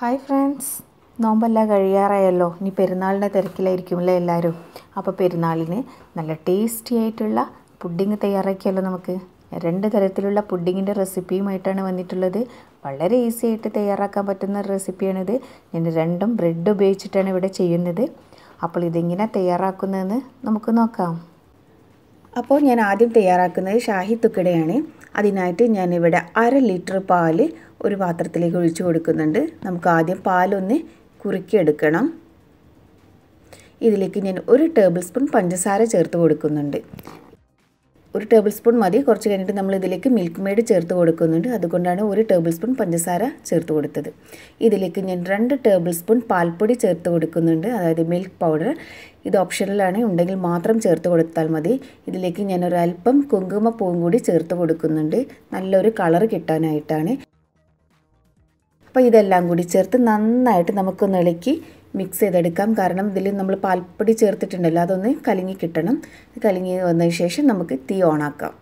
hi friends നോമ്പെല്ലാം കഴിയാറായല്ലോ ഇനി പെരുന്നാളിൻ്റെ തിരക്കിലായിരിക്കുമല്ലേ എല്ലാവരും അപ്പോൾ പെരുന്നാളിന് നല്ല ടേസ്റ്റി ആയിട്ടുള്ള പുഡിങ് തയ്യാറാക്കിയല്ലോ നമുക്ക് രണ്ട് തരത്തിലുള്ള പുഡിങ്ങിൻ്റെ റെസിപ്പിയുമായിട്ടാണ് വന്നിട്ടുള്ളത് വളരെ ഈസി ആയിട്ട് തയ്യാറാക്കാൻ പറ്റുന്ന റെസിപ്പിയാണിത് ഞാൻ രണ്ടും ബ്രെഡ് ഉപയോഗിച്ചിട്ടാണ് ഇവിടെ ചെയ്യുന്നത് അപ്പോൾ ഇതെങ്ങനെ തയ്യാറാക്കുന്നതെന്ന് നമുക്ക് നോക്കാം അപ്പോൾ ഞാൻ ആദ്യം തയ്യാറാക്കുന്നത് ഷാഹി തുക്കടയാണ് അതിനായിട്ട് ഞാനിവിടെ അര ലിറ്റർ പാല് ഒരു പാത്രത്തിലേക്ക് ഒഴിച്ചു കൊടുക്കുന്നുണ്ട് നമുക്ക് ആദ്യം പാലൊന്ന് കുറുക്കിയെടുക്കണം ഇതിലേക്ക് ഞാൻ ഒരു ടേബിൾ സ്പൂൺ പഞ്ചസാര ചേർത്ത് കൊടുക്കുന്നുണ്ട് ഒരു ടേബിൾ സ്പൂൺ മതി കുറച്ച് കഴിഞ്ഞിട്ട് നമ്മൾ ഇതിലേക്ക് മിൽക്ക് മെയ്ഡ് ചേർത്ത് കൊടുക്കുന്നുണ്ട് അതുകൊണ്ടാണ് ഒരു ടേബിൾ സ്പൂൺ പഞ്ചസാര ചേർത്ത് കൊടുത്തത് ഇതിലേക്ക് ഞാൻ രണ്ട് ടേബിൾ സ്പൂൺ പാൽപ്പൊടി ചേർത്ത് കൊടുക്കുന്നുണ്ട് അതായത് മിൽക്ക് പൗഡർ ഇത് ഓപ്ഷണലാണ് ഉണ്ടെങ്കിൽ മാത്രം ചേർത്ത് കൊടുത്താൽ മതി ഇതിലേക്ക് ഞാൻ ഒരു അല്പം കുങ്കുമപ്പൂവും കൂടി ചേർത്ത് കൊടുക്കുന്നുണ്ട് നല്ലൊരു കളർ കിട്ടാനായിട്ടാണ് അപ്പോൾ ഇതെല്ലാം കൂടി ചേർത്ത് നന്നായിട്ട് നമുക്കൊന്ന് ഇളക്കി മിക്സ് ചെയ്തെടുക്കാം കാരണം ഇതിൽ നമ്മൾ പാൽപ്പൊടി ചേർത്തിട്ടുണ്ടല്ലോ അതൊന്ന് കലങ്ങി കിട്ടണം കലങ്ങി വന്നതിന് ശേഷം നമുക്ക് തീ ഓണാക്കാം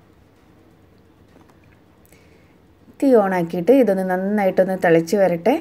തീ ഓണാക്കിയിട്ട് ഇതൊന്ന് നന്നായിട്ടൊന്ന് തിളച്ച് വരട്ടെ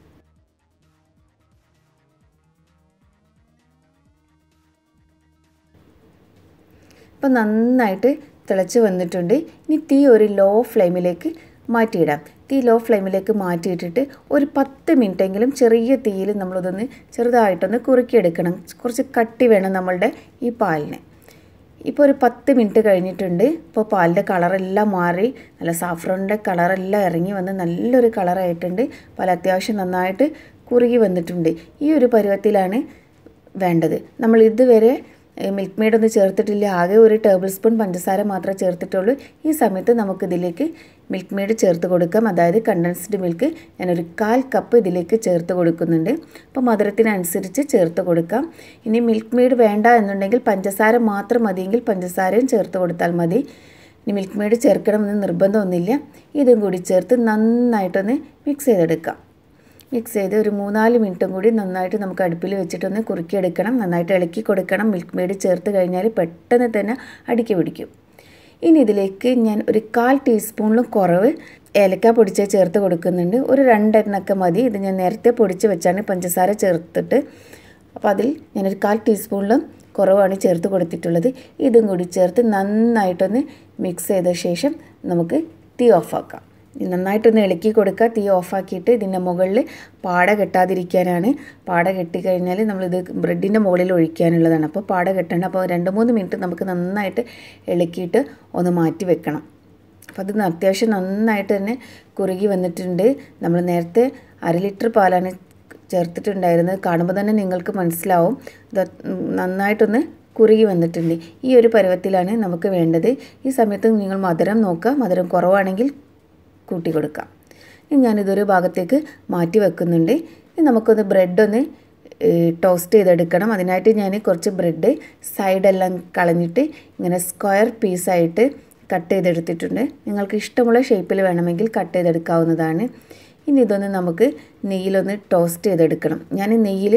ഇപ്പം നന്നായിട്ട് തിളച്ച് വന്നിട്ടുണ്ട് ഇനി തീ ഒരു ലോ ഫ്ലെയിമിലേക്ക് മാറ്റിയിടാം തീ ലോ ഫ്ലെയിമിലേക്ക് മാറ്റിയിട്ടിട്ട് ഒരു പത്ത് മിനിറ്റെങ്കിലും ചെറിയ തീയിൽ നമ്മളിതൊന്ന് ചെറുതായിട്ടൊന്ന് കുറുക്കിയെടുക്കണം കുറച്ച് കട്ടി വേണം നമ്മളുടെ ഈ പാലിന് ഇപ്പോൾ ഒരു പത്ത് മിനിറ്റ് കഴിഞ്ഞിട്ടുണ്ട് ഇപ്പോൾ പാലിൻ്റെ കളറെല്ലാം മാറി നല്ല സാഫ്രോണിൻ്റെ കളറെല്ലാം ഇറങ്ങി വന്ന് നല്ലൊരു കളറായിട്ടുണ്ട് പാൽ അത്യാവശ്യം നന്നായിട്ട് കുറുകി വന്നിട്ടുണ്ട് ഈ ഒരു പരുവത്തിലാണ് വേണ്ടത് നമ്മൾ ഇതുവരെ മിൽക്ക് മെയ്ഡ് ഒന്നും ചേർത്തിട്ടില്ല ആകെ ഒരു ടേബിൾ സ്പൂൺ പഞ്ചസാര മാത്രമേ ചേർത്തിട്ടുള്ളൂ ഈ സമയത്ത് നമുക്കിതിലേക്ക് മിൽക്ക് മെയ്ഡ് ചേർത്ത് കൊടുക്കാം അതായത് കണ്ടൻസ്ഡ് മിൽക്ക് ഞാനൊരു കാൽ കപ്പ് ഇതിലേക്ക് ചേർത്ത് കൊടുക്കുന്നുണ്ട് അപ്പോൾ മധുരത്തിനനുസരിച്ച് ചേർത്ത് കൊടുക്കാം ഇനി മിൽക്ക് മെയ്ഡ് വേണ്ട എന്നുണ്ടെങ്കിൽ പഞ്ചസാര മാത്രം മതിയെങ്കിൽ പഞ്ചസാരയും ചേർത്ത് കൊടുത്താൽ മതി ഇനി മിൽക്ക് മെയ്ഡ് ചേർക്കണമെന്ന് നിർബന്ധമൊന്നുമില്ല ഇതും കൂടി ചേർത്ത് നന്നായിട്ടൊന്ന് മിക്സ് ചെയ്തെടുക്കാം മിക്സ് ചെയ്ത് ഒരു മൂന്നാല് മിനിറ്റും കൂടി നന്നായിട്ട് നമുക്ക് അടുപ്പിൽ വെച്ചിട്ടൊന്ന് കുറുക്കിയെടുക്കണം നന്നായിട്ട് ഇളക്കി കൊടുക്കണം മിൽക്ക് മെയ്ഡ് ചേർത്ത് കഴിഞ്ഞാൽ പെട്ടെന്ന് തന്നെ അടുക്കി പിടിക്കും ഇനി ഇതിലേക്ക് ഞാൻ ഒരു കാൽ ടീസ്പൂണിലും കുറവ് ഏലക്ക പൊടിച്ച് ചേർത്ത് കൊടുക്കുന്നുണ്ട് ഒരു രണ്ടെണ്ണൊക്കെ മതി ഇത് ഞാൻ നേരത്തെ പൊടിച്ച് വെച്ചാണ് പഞ്ചസാര ചേർത്തിട്ട് അപ്പോൾ അതിൽ ഞാനൊരു കാൽ ടീസ്പൂണിലും കുറവാണ് ചേർത്ത് കൊടുത്തിട്ടുള്ളത് ഇതും കൂടി ചേർത്ത് നന്നായിട്ടൊന്ന് മിക്സ് ചെയ്ത ശേഷം നമുക്ക് തീ ഓഫാക്കാം നന്നായിട്ടൊന്ന് ഇളക്കി കൊടുക്കുക തീ ഓഫാക്കിയിട്ട് ഇതിൻ്റെ മുകളിൽ പാട കെട്ടാതിരിക്കാനാണ് പാട കെട്ടിക്കഴിഞ്ഞാൽ നമ്മളിത് ബ്രെഡിൻ്റെ മുകളിൽ ഒഴിക്കാനുള്ളതാണ് അപ്പോൾ പാട കെട്ടേണ്ട അപ്പോൾ രണ്ട് മൂന്ന് മിനിറ്റ് നമുക്ക് നന്നായിട്ട് ഇളക്കിയിട്ട് ഒന്ന് മാറ്റി വെക്കണം അപ്പോൾ അത് അത്യാവശ്യം നന്നായിട്ട് തന്നെ കുറുകി വന്നിട്ടുണ്ട് നമ്മൾ നേരത്തെ അര ലിറ്റർ പാലാണ് ചേർത്തിട്ടുണ്ടായിരുന്നത് കാണുമ്പോൾ തന്നെ നിങ്ങൾക്ക് മനസ്സിലാവും ഇത് നന്നായിട്ടൊന്ന് കുറുകി വന്നിട്ടുണ്ട് ഈ ഒരു പരുവത്തിലാണ് നമുക്ക് വേണ്ടത് ഈ സമയത്ത് നിങ്ങൾ മധുരം നോക്കുക മധുരം കുറവാണെങ്കിൽ കൂട്ടി കൊടുക്കാം ഇനി ഞാനിതൊരു ഭാഗത്തേക്ക് മാറ്റി വെക്കുന്നുണ്ട് ഇനി നമുക്കൊന്ന് ബ്രെഡൊന്ന് ടോസ്റ്റ് ചെയ്തെടുക്കണം അതിനായിട്ട് ഞാൻ കുറച്ച് ബ്രെഡ് സൈഡെല്ലാം കളഞ്ഞിട്ട് ഇങ്ങനെ സ്ക്വയർ പീസായിട്ട് കട്ട് ചെയ്തെടുത്തിട്ടുണ്ട് നിങ്ങൾക്ക് ഇഷ്ടമുള്ള ഷേപ്പിൽ വേണമെങ്കിൽ കട്ട് ചെയ്തെടുക്കാവുന്നതാണ് ഇനി ഇതൊന്ന് നമുക്ക് നെയ്യിലൊന്ന് ടോസ്റ്റ് ചെയ്തെടുക്കണം ഞാൻ നെയ്യിൽ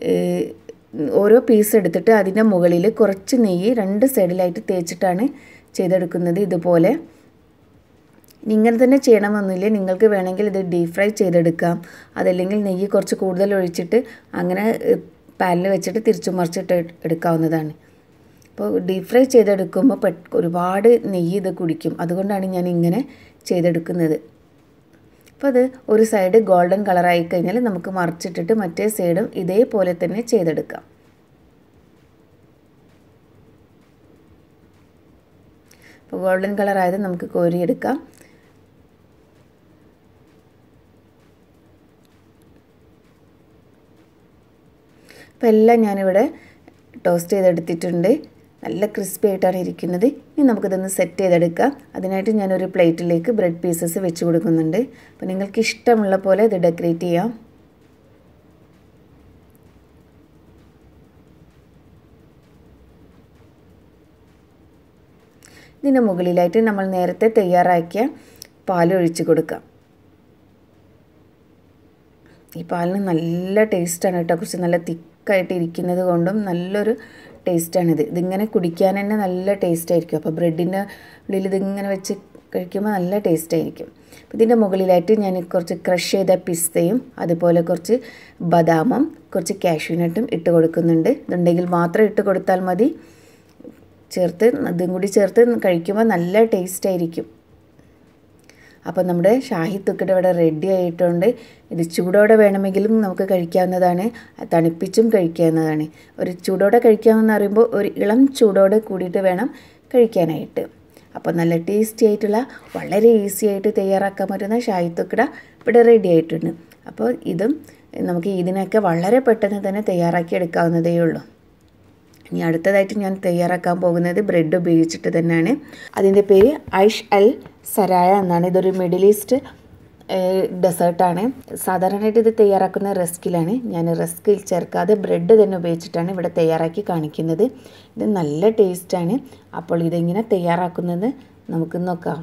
ഓരോ പീസ് എടുത്തിട്ട് അതിൻ്റെ മുകളിൽ കുറച്ച് നെയ്യ് രണ്ട് സൈഡിലായിട്ട് തേച്ചിട്ടാണ് ചെയ്തെടുക്കുന്നത് ഇതുപോലെ ഇങ്ങനെ തന്നെ ചെയ്യണമെന്നില്ല നിങ്ങൾക്ക് വേണമെങ്കിൽ ഇത് ഡീപ് ഫ്രൈ ചെയ്തെടുക്കാം അതല്ലെങ്കിൽ നെയ്യ് കുറച്ച് കൂടുതൽ ഒഴിച്ചിട്ട് അങ്ങനെ പാനിൽ വെച്ചിട്ട് തിരിച്ചു മറിച്ചിട്ട് എടുക്കാവുന്നതാണ് അപ്പോൾ ഡീപ് ഫ്രൈ ചെയ്തെടുക്കുമ്പോൾ പെ ഒരുപാട് നെയ്യ് ഇത് കുടിക്കും അതുകൊണ്ടാണ് ഞാൻ ഇങ്ങനെ ചെയ്തെടുക്കുന്നത് അപ്പോൾ അത് ഒരു സൈഡ് ഗോൾഡൻ കളറായി കഴിഞ്ഞാൽ നമുക്ക് മറിച്ചിട്ടിട്ട് മറ്റേ സൈഡും ഇതേപോലെ തന്നെ ചെയ്തെടുക്കാം അപ്പോൾ ഗോൾഡൻ കളറായത് നമുക്ക് കോരിയെടുക്കാം അപ്പോൾ എല്ലാം ഞാനിവിടെ ടോസ്റ്റ് ചെയ്തെടുത്തിട്ടുണ്ട് നല്ല ക്രിസ്പി ആയിട്ടാണ് ഇരിക്കുന്നത് ഇനി നമുക്കിതൊന്ന് സെറ്റ് ചെയ്തെടുക്കാം അതിനായിട്ട് ഞാനൊരു പ്ലേറ്റിലേക്ക് ബ്രെഡ് പീസസ് വെച്ച് കൊടുക്കുന്നുണ്ട് അപ്പോൾ നിങ്ങൾക്ക് ഇഷ്ടമുള്ള പോലെ ഇത് ഡെക്കറേറ്റ് ചെയ്യാം ഇതിൻ്റെ മുകളിലായിട്ട് നമ്മൾ നേരത്തെ തയ്യാറാക്കിയ പാൽ ഒഴിച്ച് കൊടുക്കാം ഈ പാലിന് നല്ല ടേസ്റ്റാണ് കേട്ടോ കുറച്ച് നല്ല തിക്കായിട്ട് ഇരിക്കുന്നത് കൊണ്ടും നല്ലൊരു ടേസ്റ്റാണിത് ഇതിങ്ങനെ കുടിക്കാൻ തന്നെ നല്ല ടേസ്റ്റ് ആയിരിക്കും അപ്പോൾ ബ്രെഡിൻ്റെ ഉള്ളിൽ ഇതിങ്ങനെ വെച്ച് കഴിക്കുമ്പോൾ നല്ല ടേസ്റ്റ് ആയിരിക്കും ഇതിൻ്റെ മുകളിലായിട്ട് ഞാൻ കുറച്ച് ക്രഷ് ചെയ്ത പിസ്തയും അതുപോലെ കുറച്ച് ബദാമും കുറച്ച് കാഷ്യൂനട്ടും ഇട്ട് കൊടുക്കുന്നുണ്ട് ഇതുണ്ടെങ്കിൽ മാത്രം ഇട്ട് കൊടുത്താൽ മതി ചേർത്ത് അതും കൂടി ചേർത്ത് കഴിക്കുമ്പോൾ നല്ല ടേസ്റ്റ് ആയിരിക്കും അപ്പോൾ നമ്മുടെ ഷാഹി തുക്കിട്ട് ഇവിടെ റെഡി ആയിട്ടുണ്ട് ഇത് ചൂടോടെ വേണമെങ്കിലും നമുക്ക് കഴിക്കാവുന്നതാണ് തണുപ്പിച്ചും കഴിക്കാവുന്നതാണ് ഒരു ചൂടോടെ കഴിക്കാമെന്ന് പറയുമ്പോൾ ഒരു ഇളം ചൂടോടെ കൂടിയിട്ട് വേണം കഴിക്കാനായിട്ട് അപ്പോൾ നല്ല ടേസ്റ്റി ആയിട്ടുള്ള വളരെ ഈസി ആയിട്ട് തയ്യാറാക്കാൻ പറ്റുന്ന ഷാഹി തുക്കിട ഇവിടെ റെഡി ആയിട്ടുണ്ട് അപ്പോൾ ഇതും നമുക്ക് ഇതിനൊക്കെ വളരെ പെട്ടെന്ന് തന്നെ തയ്യാറാക്കി എടുക്കാവുന്നതേ ഉള്ളൂ ഇനി അടുത്തതായിട്ട് ഞാൻ തയ്യാറാക്കാൻ പോകുന്നത് ബ്രെഡ് ഉപയോഗിച്ചിട്ട് തന്നെയാണ് അതിൻ്റെ പേര് ഐഷ് അൽ സരായ എന്നാണ് ഇതൊരു മിഡിൽ ഈസ്റ്റ് ഡെസേർട്ടാണ് സാധാരണയായിട്ട് ഇത് തയ്യാറാക്കുന്ന റസ്കിലാണ് ഞാൻ റസ്കിൽ ചേർക്കാതെ ബ്രെഡ് തന്നെ ഉപയോഗിച്ചിട്ടാണ് ഇവിടെ തയ്യാറാക്കി കാണിക്കുന്നത് ഇത് നല്ല ടേസ്റ്റാണ് അപ്പോൾ ഇതെങ്ങനെ തയ്യാറാക്കുന്നത് നമുക്ക് നോക്കാം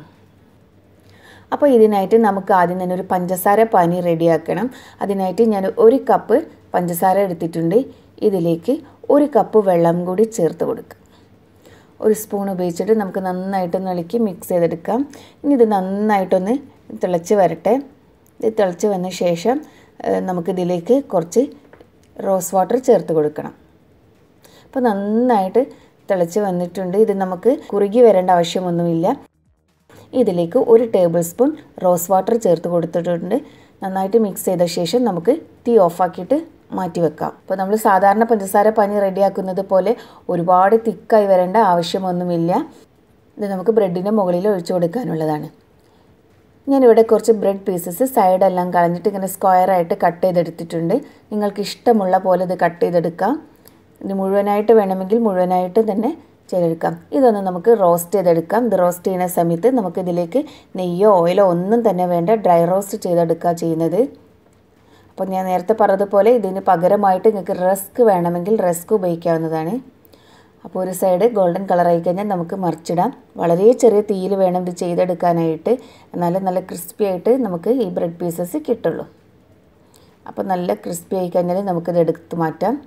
അപ്പോൾ ഇതിനായിട്ട് നമുക്ക് ആദ്യം തന്നെ ഒരു പഞ്ചസാര പാനി റെഡിയാക്കണം അതിനായിട്ട് ഞാൻ ഒരു കപ്പ് പഞ്ചസാര എടുത്തിട്ടുണ്ട് ഇതിലേക്ക് ഒരു കപ്പ് വെള്ളം കൂടി ചേർത്ത് കൊടുക്കുക ഒരു സ്പൂൺ ഉപയോഗിച്ചിട്ട് നമുക്ക് നന്നായിട്ടൊന്ന് ഇളക്കി മിക്സ് ചെയ്തെടുക്കാം ഇനി ഇത് നന്നായിട്ടൊന്ന് തിളച്ച് വരട്ടെ ഇത് തിളച്ച് വന്ന ശേഷം നമുക്കിതിലേക്ക് കുറച്ച് റോസ് വാട്ടർ ചേർത്ത് കൊടുക്കണം അപ്പോൾ നന്നായിട്ട് തിളച്ച് വന്നിട്ടുണ്ട് ഇത് നമുക്ക് കുറുകി വരേണ്ട ആവശ്യമൊന്നുമില്ല ഇതിലേക്ക് ഒരു ടേബിൾ സ്പൂൺ റോസ് വാട്ടർ ചേർത്ത് കൊടുത്തിട്ടുണ്ട് നന്നായിട്ട് മിക്സ് ചെയ്ത ശേഷം നമുക്ക് തീ ഓഫാക്കിയിട്ട് മാറ്റി വെക്കാം അപ്പോൾ നമ്മൾ സാധാരണ പഞ്ചസാര പനി റെഡിയാക്കുന്നത് പോലെ ഒരുപാട് തിക്കായി വരേണ്ട ആവശ്യമൊന്നുമില്ല ഇത് നമുക്ക് ബ്രെഡിൻ്റെ മുകളിൽ ഒഴിച്ചു കൊടുക്കാനുള്ളതാണ് ഞാനിവിടെ കുറച്ച് ബ്രെഡ് പീസസ് സൈഡെല്ലാം കളഞ്ഞിട്ട് ഇങ്ങനെ സ്ക്വയറായിട്ട് കട്ട് ചെയ്തെടുത്തിട്ടുണ്ട് നിങ്ങൾക്ക് ഇഷ്ടമുള്ള പോലെ ഇത് കട്ട് ചെയ്തെടുക്കാം ഇത് മുഴുവനായിട്ട് വേണമെങ്കിൽ മുഴുവനായിട്ട് തന്നെ ചെയ്തെടുക്കാം ഇതൊന്ന് നമുക്ക് റോസ്റ്റ് ചെയ്തെടുക്കാം ഇത് റോസ്റ്റ് ചെയ്യുന്ന സമയത്ത് നമുക്ക് ഇതിലേക്ക് നെയ്യോ ഓയിലോ ഒന്നും തന്നെ വേണ്ട ഡ്രൈ റോസ്റ്റ് ചെയ്തെടുക്കുക ചെയ്യുന്നത് അപ്പോൾ ഞാൻ നേരത്തെ പറഞ്ഞതുപോലെ ഇതിന് പകരമായിട്ട് നിങ്ങൾക്ക് റസ്ക് വേണമെങ്കിൽ റസ്ക് ഉപയോഗിക്കാവുന്നതാണ് അപ്പോൾ ഒരു സൈഡ് ഗോൾഡൻ കളറായി കഴിഞ്ഞാൽ നമുക്ക് മറിച്ചിടാം വളരെ ചെറിയ തീയിൽ വേണം ഇത് ചെയ്തെടുക്കാനായിട്ട് എന്നാലും നല്ല ക്രിസ്പി ആയിട്ട് നമുക്ക് ഈ ബ്രെഡ് പീസസ് കിട്ടുള്ളൂ അപ്പോൾ നല്ല ക്രിസ്പി ആയി കഴിഞ്ഞാൽ നമുക്കിത് എടുത്ത് മാറ്റാം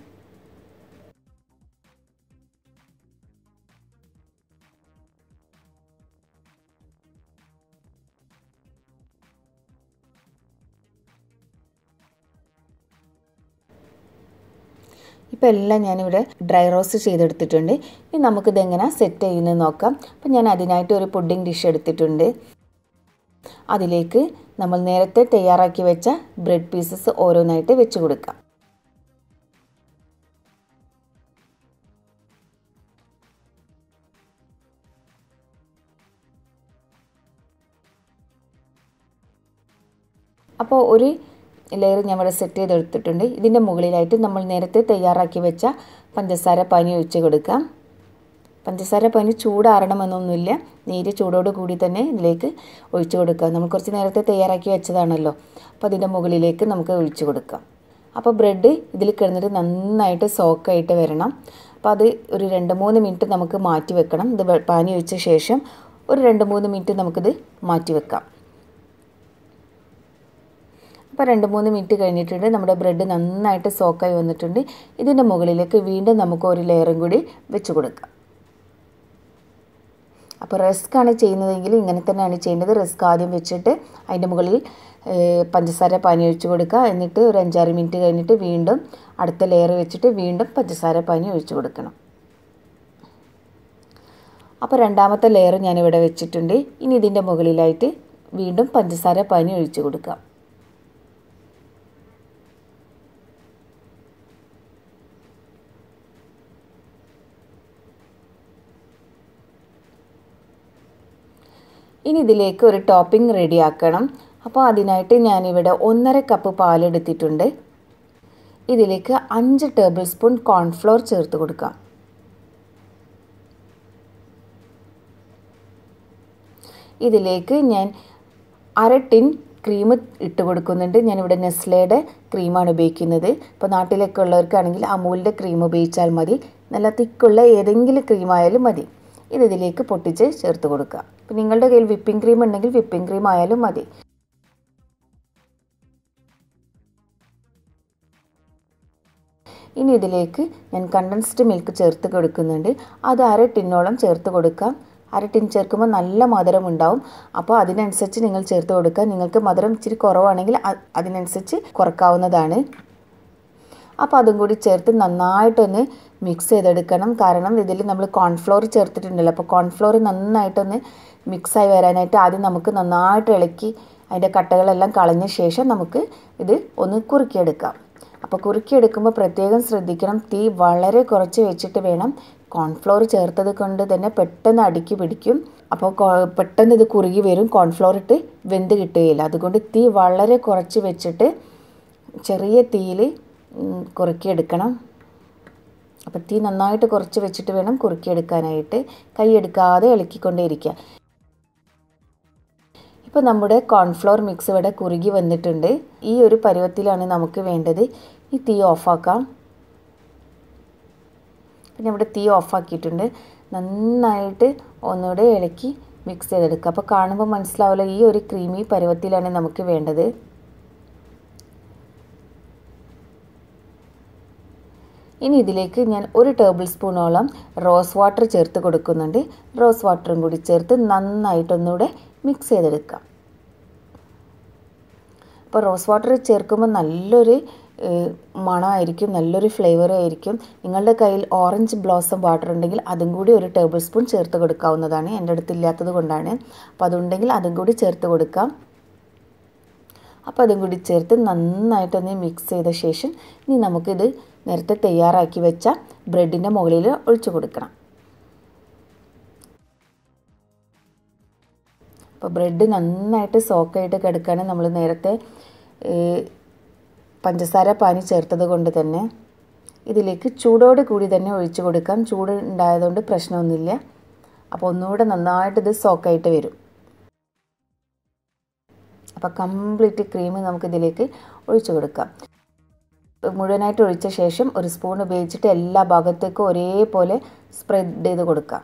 ഇപ്പോൾ എല്ലാം ഞാനിവിടെ ഡ്രൈ റോസ്റ്റ് ചെയ്തെടുത്തിട്ടുണ്ട് ഇനി നമുക്കിത് എങ്ങനെ സെറ്റ് ചെയ്യുന്നത് നോക്കാം അപ്പോൾ ഞാൻ അതിനായിട്ട് ഒരു പുഡിംഗ് ഡിഷ് എടുത്തിട്ടുണ്ട് അതിലേക്ക് നമ്മൾ നേരത്തെ തയ്യാറാക്കി വെച്ച ബ്രെഡ് പീസസ് ഓരോന്നായിട്ട് വെച്ച് കൊടുക്കാം അപ്പോൾ ഒരു ലെയർ ഞാൻ ഇവിടെ സെറ്റ് ചെയ്തെടുത്തിട്ടുണ്ട് ഇതിൻ്റെ മുകളിലായിട്ട് നമ്മൾ നേരത്തെ തയ്യാറാക്കി വെച്ച പഞ്ചസാര പനി ഒഴിച്ച് കൊടുക്കാം പഞ്ചസാര പനി ചൂടാറണമെന്നൊന്നുമില്ല നേരിയ ചൂടോട് കൂടി തന്നെ ഇതിലേക്ക് ഒഴിച്ചു കൊടുക്കാം നമ്മൾ കുറച്ച് നേരത്തെ തയ്യാറാക്കി വെച്ചതാണല്ലോ അപ്പോൾ അതിൻ്റെ മുകളിലേക്ക് നമുക്ക് ഒഴിച്ചു കൊടുക്കാം അപ്പോൾ ബ്രെഡ് ഇതിൽ കിടന്നിട്ട് നന്നായിട്ട് സോക്കായിട്ട് വരണം അപ്പോൾ അത് ഒരു രണ്ട് മൂന്ന് മിനിറ്റ് നമുക്ക് മാറ്റി വെക്കണം ഇത് പാനി ഒഴിച്ച ശേഷം ഒരു രണ്ട് മൂന്ന് മിനിറ്റ് നമുക്കിത് മാറ്റി വെക്കാം അപ്പോൾ രണ്ട് മൂന്ന് മിനിറ്റ് കഴിഞ്ഞിട്ടുണ്ട് നമ്മുടെ ബ്രെഡ് നന്നായിട്ട് സോക്കായി വന്നിട്ടുണ്ട് ഇതിൻ്റെ മുകളിലേക്ക് വീണ്ടും നമുക്ക് ഒരു ലെയറും കൂടി വെച്ച് കൊടുക്കാം അപ്പോൾ റസ്ക് ആണ് ചെയ്യുന്നതെങ്കിൽ ഇങ്ങനെ തന്നെയാണ് ചെയ്യേണ്ടത് റസ്ക് ആദ്യം വെച്ചിട്ട് അതിൻ്റെ മുകളിൽ പഞ്ചസാര പാനി ഒഴിച്ച് കൊടുക്കുക എന്നിട്ട് ഒരു അഞ്ചാറ് മിനിറ്റ് കഴിഞ്ഞിട്ട് വീണ്ടും അടുത്ത ലെയർ വെച്ചിട്ട് വീണ്ടും പഞ്ചസാര പാനി ഒഴിച്ച് കൊടുക്കണം അപ്പോൾ രണ്ടാമത്തെ ലെയർ ഞാനിവിടെ വെച്ചിട്ടുണ്ട് ഇനി ഇതിൻ്റെ മുകളിലായിട്ട് വീണ്ടും പഞ്ചസാര പാനി ഒഴിച്ച് കൊടുക്കാം ഇനി ഇതിലേക്ക് ഒരു ടോപ്പിംഗ് റെഡിയാക്കണം അപ്പോൾ അതിനായിട്ട് ഞാനിവിടെ ഒന്നര കപ്പ് പാലെടുത്തിട്ടുണ്ട് ഇതിലേക്ക് അഞ്ച് ടേബിൾ സ്പൂൺ കോൺഫ്ലോർ ചേർത്ത് കൊടുക്കാം ഇതിലേക്ക് ഞാൻ അര ടിൻ ക്രീം ഇട്ട് കൊടുക്കുന്നുണ്ട് ഞാനിവിടെ നെസ്ലയുടെ ക്രീമാണ് ഉപയോഗിക്കുന്നത് ഇപ്പോൾ നാട്ടിലൊക്കെ ഉള്ളവർക്കാണെങ്കിൽ അമൂലിൻ്റെ ക്രീം ഉപയോഗിച്ചാൽ മതി നല്ല തിക്കുള്ള ഏതെങ്കിലും ക്രീം ആയാലും മതി ഇത് ഇതിലേക്ക് പൊട്ടിച്ച് ചേർത്ത് കൊടുക്കുക അപ്പോൾ നിങ്ങളുടെ കയ്യിൽ വിപ്പിംഗ് ക്രീം ഉണ്ടെങ്കിൽ വിപ്പിംഗ് ക്രീം ആയാലും മതി ഇനി ഇതിലേക്ക് ഞാൻ കണ്ടൻസ്ഡ് മിൽക്ക് ചേർത്ത് കൊടുക്കുന്നുണ്ട് അത് അര ടിന്നോളം ചേർത്ത് കൊടുക്കാം അര ടീൻ ചേർക്കുമ്പോൾ നല്ല മധുരം ഉണ്ടാവും അപ്പോൾ അതിനനുസരിച്ച് നിങ്ങൾ ചേർത്ത് കൊടുക്കുക നിങ്ങൾക്ക് മധുരം ഇച്ചിരി കുറവാണെങ്കിൽ അതിനനുസരിച്ച് കുറക്കാവുന്നതാണ് അപ്പോൾ അതും കൂടി ചേർത്ത് നന്നായിട്ടൊന്ന് മിക്സ് ചെയ്തെടുക്കണം കാരണം ഇതിൽ നമ്മൾ കോൺഫ്ലോർ ചേർത്തിട്ടുണ്ടല്ലോ അപ്പോൾ കോൺഫ്ലോർ നന്നായിട്ടൊന്ന് മിക്സായി വരാനായിട്ട് ആദ്യം നമുക്ക് നന്നായിട്ട് ഇളക്കി അതിൻ്റെ കട്ടകളെല്ലാം കളഞ്ഞ ശേഷം നമുക്ക് ഇത് ഒന്ന് കുറുക്കിയെടുക്കാം അപ്പോൾ കുറുക്കിയെടുക്കുമ്പോൾ പ്രത്യേകം ശ്രദ്ധിക്കണം തീ വളരെ കുറച്ച് വെച്ചിട്ട് വേണം കോൺഫ്ലോർ ചേർത്തത് കൊണ്ട് തന്നെ പെട്ടെന്ന് അടുക്കി പിടിക്കും അപ്പോൾ പെട്ടെന്ന് ഇത് കുറുകി വരും കോൺഫ്ലോർ ഇട്ട് വെന്ത് കിട്ടുകയില്ല അതുകൊണ്ട് തീ വളരെ കുറച്ച് വെച്ചിട്ട് ചെറിയ തീയിൽ കുറുക്കിയെടുക്കണം അപ്പോൾ തീ നന്നായിട്ട് കുറച്ച് വെച്ചിട്ട് വേണം കുറുക്കിയെടുക്കാനായിട്ട് കൈ എടുക്കാതെ ഇളക്കിക്കൊണ്ടേയിരിക്കുക ഇപ്പോൾ നമ്മുടെ കോൺഫ്ലോർ മിക്സ് ഇവിടെ കുറുകി വന്നിട്ടുണ്ട് ഈ ഒരു പരുവത്തിലാണ് നമുക്ക് വേണ്ടത് ഈ തീ ഓഫാക്കാം പിന്നെ ഇവിടെ തീ ഓഫാക്കിയിട്ടുണ്ട് നന്നായിട്ട് ഒന്നുകൂടെ ഇളക്കി മിക്സ് ചെയ്തെടുക്കുക അപ്പോൾ കാണുമ്പോൾ മനസ്സിലാവില്ല ഈ ഒരു ക്രീമി പരുവത്തിലാണ് നമുക്ക് വേണ്ടത് ഇനി ഇതിലേക്ക് ഞാൻ ഒരു ടേബിൾ സ്പൂണോളം റോസ് വാട്ടർ ചേർത്ത് കൊടുക്കുന്നുണ്ട് റോസ് വാട്ടറും കൂടി ചേർത്ത് നന്നായിട്ടൊന്നുകൂടെ മിക്സ് ചെയ്തെടുക്കാം അപ്പോൾ റോസ് വാട്ടർ ചേർക്കുമ്പോൾ നല്ലൊരു മണമായിരിക്കും നല്ലൊരു ഫ്ലേവർ ആയിരിക്കും നിങ്ങളുടെ കയ്യിൽ ഓറഞ്ച് ബ്ലോസം വാട്ടർ ഉണ്ടെങ്കിൽ അതും കൂടി ഒരു ടേബിൾ സ്പൂൺ ചേർത്ത് കൊടുക്കാവുന്നതാണ് എൻ്റെ അടുത്ത് ഇല്ലാത്തത് കൊണ്ടാണ് അപ്പോൾ അതുണ്ടെങ്കിൽ അതും കൂടി ചേർത്ത് കൊടുക്കാം അപ്പോൾ അതും കൂടി ചേർത്ത് നന്നായിട്ടൊന്ന് മിക്സ് ചെയ്ത ശേഷം ഇനി നമുക്കിത് നേരത്തെ തയ്യാറാക്കി വെച്ച ബ്രെഡിൻ്റെ മുകളിൽ ഒഴിച്ചു കൊടുക്കണം അപ്പോൾ ബ്രെഡ് നന്നായിട്ട് സോക്കായിട്ട് കിടക്കുകയാണ് നമ്മൾ നേരത്തെ പഞ്ചസാര പാനി ചേർത്തത് കൊണ്ട് തന്നെ ഇതിലേക്ക് ചൂടോട് കൂടി തന്നെ ഒഴിച്ചു കൊടുക്കാം ചൂട് ഉണ്ടായതുകൊണ്ട് പ്രശ്നമൊന്നുമില്ല അപ്പോൾ ഒന്നുകൂടെ നന്നായിട്ട് ഇത് സോക്കായിട്ട് വരും അപ്പോൾ കംപ്ലീറ്റ് ക്രീം നമുക്കിതിലേക്ക് ഒഴിച്ചു കൊടുക്കാം മുഴുവനായിട്ട് ഒഴിച്ച ശേഷം ഒരു സ്പൂൺ ഉപയോഗിച്ചിട്ട് എല്ലാ ഭാഗത്തേക്കും ഒരേപോലെ സ്പ്രെഡ് ചെയ്ത് കൊടുക്കാം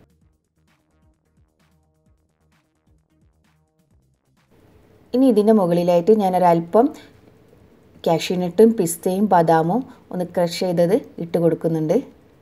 ഇനി ഇതിൻ്റെ മുകളിലായിട്ട് ഞാനൊരല്പം കാഷ്യൂനട്ടും പിസ്തയും ബദാമും ഒന്ന് ക്രഷ് ചെയ്തത് ഇട്ട് കൊടുക്കുന്നുണ്ട്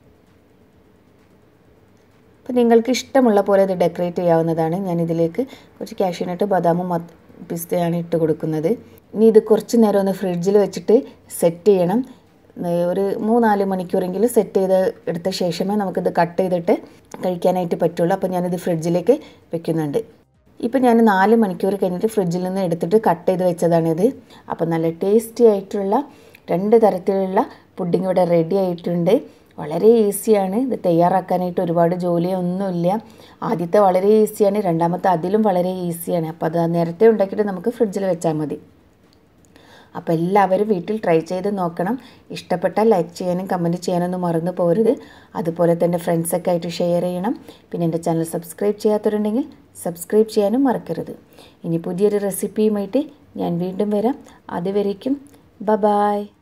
അപ്പോൾ നിങ്ങൾക്ക് ഇഷ്ടമുള്ള പോലെ ഇത് ഡെക്കറേറ്റ് ചെയ്യാവുന്നതാണ് ഞാനിതിലേക്ക് കുറച്ച് കാഷ്യൂനട്ട് ബദാമും പിസ്തയാണ് ഇട്ട് കൊടുക്കുന്നത് ഇനി ഇത് കുറച്ച് നേരം ഒന്ന് ഫ്രിഡ്ജിൽ വെച്ചിട്ട് സെറ്റ് ചെയ്യണം ഒരു മൂന്നാല് മണിക്കൂറെങ്കിലും സെറ്റ് ചെയ്ത് എടുത്ത ശേഷമേ നമുക്കിത് കട്ട് ചെയ്തിട്ട് കഴിക്കാനായിട്ട് പറ്റുള്ളൂ അപ്പോൾ ഞാനിത് ഫ്രിഡ്ജിലേക്ക് വെക്കുന്നുണ്ട് ഇപ്പം ഞാൻ നാല് മണിക്കൂർ കഴിഞ്ഞിട്ട് ഫ്രിഡ്ജിൽ നിന്ന് എടുത്തിട്ട് കട്ട് ചെയ്ത് വെച്ചതാണിത് അപ്പോൾ നല്ല ടേസ്റ്റി ആയിട്ടുള്ള രണ്ട് തരത്തിലുള്ള പുഡിംഗ് ഇവിടെ റെഡി ആയിട്ടുണ്ട് വളരെ ഈസിയാണ് ഇത് തയ്യാറാക്കാനായിട്ട് ഒരുപാട് ജോലിയൊന്നുമില്ല ആദ്യത്തെ വളരെ ഈസിയാണ് രണ്ടാമത്തെ അതിലും വളരെ ഈസിയാണ് അപ്പോൾ അത് നേരത്തെ ഉണ്ടാക്കിയിട്ട് നമുക്ക് ഫ്രിഡ്ജിൽ വെച്ചാൽ മതി അപ്പോൾ എല്ലാവരും വീട്ടിൽ ട്രൈ ചെയ്ത് നോക്കണം ഇഷ്ടപ്പെട്ടാൽ ലൈക്ക് ചെയ്യാനും കമൻറ്റ് ചെയ്യാനൊന്നും മറന്നു പോകരുത് അതുപോലെ തന്നെ ഫ്രണ്ട്സൊക്കെ ആയിട്ട് ഷെയർ ചെയ്യണം പിന്നെ എൻ്റെ ചാനൽ സബ്സ്ക്രൈബ് ചെയ്യാത്തവരുണ്ടെങ്കിൽ സബ്സ്ക്രൈബ് ചെയ്യാനും മറക്കരുത് ഇനി പുതിയൊരു റെസിപ്പിയുമായിട്ട് ഞാൻ വീണ്ടും വരാം അതുവരേക്കും ബ ബായ്